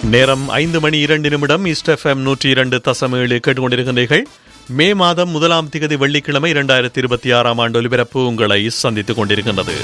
நேரம் ஐந்து மணி இரண்டு நிமிடம் ஈஸ்ட் எஃப்எம் நூற்றி இரண்டு தசம் ஏழு கேட்டுக்கொண்டிருக்கின்றீர்கள் மே மாதம் முதலாம் திகதி வெள்ளிக்கிழமை இரண்டாயிரத்தி இருபத்தி ஆறாம் ஆண்டு ஒலிபரப்பு உங்களை சந்தித்துக் கொண்டிருக்கின்றது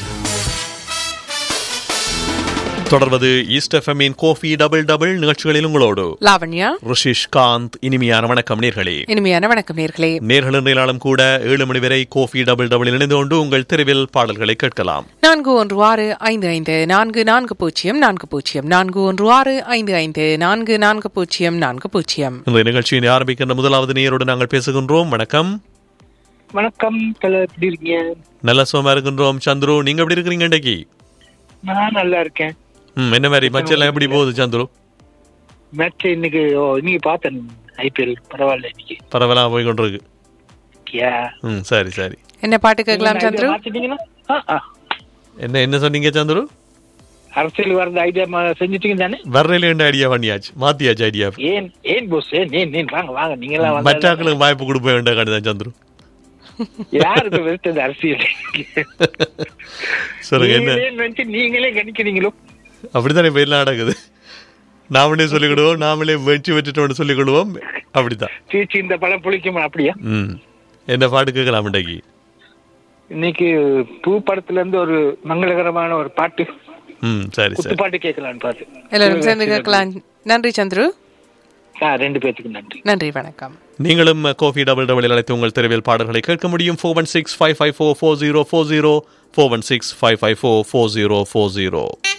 தொடர்வது ஈஸ்ட் எஃப்எம்மின் கோஃபி டபுள் டபுள் நிகழ்ச்சிகளில் உங்களோடு லாவண்யா ரிஷிஷ் காந்த் இனிமையான வணக்கம் நேர்களே இனிமையான வணக்கம் நேர்களே நேர்கள் இன்றையாலும் கூட ஏழு மணி வரை கோஃபி டபுள் டபுள் இணைந்து கொண்டு உங்கள் தெருவில் பாடல்களை கேட்கலாம் நான்கு ஒன்று ஆறு ஐந்து ஐந்து நான்கு நான்கு பூஜ்ஜியம் நான்கு பூஜ்ஜியம் நான்கு ஒன்று ஆறு ஐந்து ஐந்து நான்கு நான்கு பூஜ்ஜியம் நான்கு பூஜ்ஜியம் இந்த நிகழ்ச்சியை ஆரம்பிக்கின்ற முதலாவது நேரோடு நாங்கள் பேசுகின்றோம் வணக்கம் வணக்கம் தல எப்படி இருக்கீங்க நல்ல சுகமா இருக்கின்றோம் சந்துரு நீங்க எப்படி இருக்கிறீங்க இன்றைக்கு நான் நல்லா இருக்கேன் ம் என்ன மாதிரி மச்சம் எல்லாம் எப்படி போகுது சந்துரு மேட்ச் இன்னைக்கு ஓ இன்னைக்கு பார்த்தேன் ஐபிஎல் பரவாயில்ல இன்னைக்கு பரவலா போய் கொண்டிருக்கு யா ம் சரி சரி என்ன பாட்டு கேட்கலாம் சந்துரு மாத்திட்டீங்கன்னா ஆ, ஆ. என்ன என்ன சொன்னீங்க சந்துரு அரசியல் வரது ஐடியா செஞ்சுட்டீங்க தானே வர்றையில என்ன ஐடியா பண்ணியாச்சு மாத்தியாச்சு ஐடியா ஏன் ஏன் போஸ் ஏன் ஏன் ஏன் வாங்க வாங்க நீங்க எல்லாம் வந்தா மற்றாக்களுக்கு வாய்ப்பு கொடுப்ப வேண்டிய கண்டுதான் சந்துரு யாருக்கு வெறுத்தது அரசியல் சொல்லுங்க என்ன நீங்களே நினைச்சு நீங்களே கணிக்கிறீங்களோ அப்படித்தானே இப்ப எல்லாம் நடக்குது நாமளே சொல்லிக்கிடுவோம் நாமளே வெற்றி பெற்றுட்டோம்னு சொல்லிக்கிடுவோம் அப்படித்தான் சீச்சி இந்த பழம் புளிக்குமா அப்படியா ம் என்ன பாட்டு கேட்கலாம் இன்றைக்கு இன்னைக்கு பூ படத்துல இருந்து ஒரு மங்களகரமான ஒரு பாட்டு ம் சரி குத்து சரி பாட்டு கேட்கலான்னு பாட்டு எல்லாரும் சேர்ந்து கேட்கலாம் நன்றி சந்துரு ஆ ரெண்டு பேத்துக்கு நன்றி நன்றி வணக்கம் நீங்களும் கோஃபி டபுள் டபுள் அழைத்து உங்கள் தெருவில் பாடல்களை கேட்க முடியும் four one six five five four four zero four zero four one six five five four four zero four zero